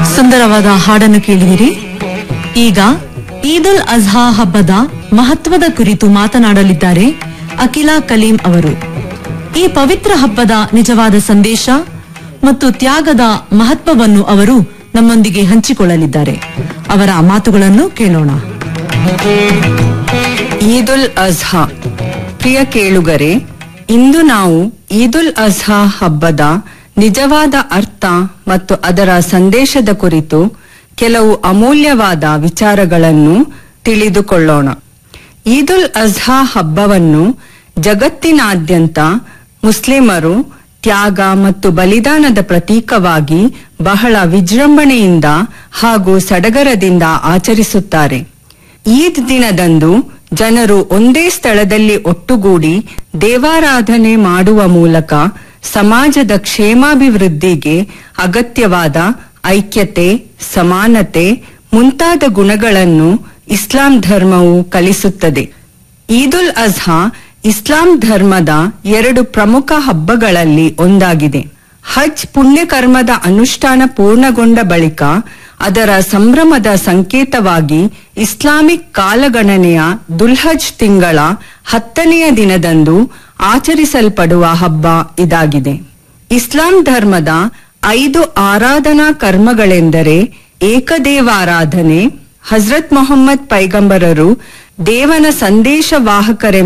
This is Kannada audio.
ಸುಂದರವಾದ ಹಾಡನ್ನು ಕೇಳಿದಿರಿ ಈಗ ಈದ್ ಉಲ್ ಅಜ್ಹಾ ಹಬ್ಬದ ಮಹತ್ವದ ಕುರಿತು ಮಾತನಾಡಲಿದ್ದಾರೆ ಅಖಿಲಾ ಕಲೀಂ ಅವರು ಈ ಪವಿತ್ರ ಹಬ್ಬದ ನಿಜವಾದ ಸಂದೇಶ ಮತ್ತು ತ್ಯಾಗದ ಮಹತ್ವವನ್ನು ಅವರು ನಮ್ಮೊಂದಿಗೆ ಹಂಚಿಕೊಳ್ಳಲಿದ್ದಾರೆ ಅವರ ಮಾತುಗಳನ್ನು ಕೇಳೋಣ ಈದುಲ್ ಅಜ್ಹಾ ಪ್ರಿಯ ಕೇಳುಗರೆ ಇಂದು ನಾವು ಈದುಲ್ ಅಜ್ಹಾ ಹಬ್ಬದ ನಿಜವಾದ ಅರ್ಥ ಮತ್ತು ಅದರ ಸಂದೇಶದ ಕುರಿತು ಕೆಲವು ಅಮೂಲ್ಯವಾದ ವಿಚಾರಗಳನ್ನು ತಿಳಿದುಕೊಳ್ಳೋಣ ಈದುಲ್ ಅಜ್ಹಾ ಹಬ್ಬವನ್ನು ಜಗತ್ತಿನಾದ್ಯಂತ ಮುಸ್ಲಿಮರು ತ್ಯಾಗ ಮತ್ತು ಬಲಿದಾನದ ಪ್ರತೀಕವಾಗಿ ಬಹಳ ವಿಜೃಂಭಣೆಯಿಂದ ಹಾಗೂ ಸಡಗರದಿಂದ ಆಚರಿಸುತ್ತಾರೆ ಈದ್ ದಿನದಂದು ಜನರು ಒಂದೇ ಸ್ಥಳದಲ್ಲಿ ಒಟ್ಟುಗೂಡಿ ದೇವಾರಾಧನೆ ಮಾಡುವ ಮೂಲಕ ಸಮಾಜದ ಕ್ಷೇಮಾಭಿವೃದ್ಧಿಗೆ ಅಗತ್ಯವಾದ ಐಕ್ಯತೆ ಸಮಾನತೆ ಮುಂತಾದ ಗುಣಗಳನ್ನು ಇಸ್ಲಾಂ ಧರ್ಮವು ಕಲಿಸುತ್ತದೆ ಈದುಲ್ ಅಜ್ಹಾ ಇಸ್ಲಾಂ ಧರ್ಮದ ಎರಡು ಪ್ರಮುಖ ಹಬ್ಬಗಳಲ್ಲಿ ಒಂದಾಗಿದೆ ಹಜ್ ಪುಣ್ಯಕರ್ಮದ ಅನುಷ್ಠಾನ ಪೂರ್ಣಗೊಂಡ ಬಳಿಕ ಅದರ ಸಂಭ್ರಮದ ಸಂಕೇತವಾಗಿ ಇಸ್ಲಾಮಿಕ್ ಕಾಲಗಣನೆಯ ದುಲ್ಹಜ್ ತಿಂಗಳ ಹತ್ತನೆಯ ದಿನದಂದು ಆಚರಿಸಲ್ಪಡುವ ಹಬ್ಬ ಇದಾಗಿದೆ ಇಸ್ಲಾಂ ಧರ್ಮದ ಐದು ಆರಾಧನಾ ಕರ್ಮಗಳೆಂದರೆ ಏಕದೇವಾರಾಧನೆ ಹಜರತ್ ಮೊಹಮ್ಮದ್ ಪೈಗಂಬರರು ದೇವನ ಸಂದೇಶವಾಹಕರೆಂಬ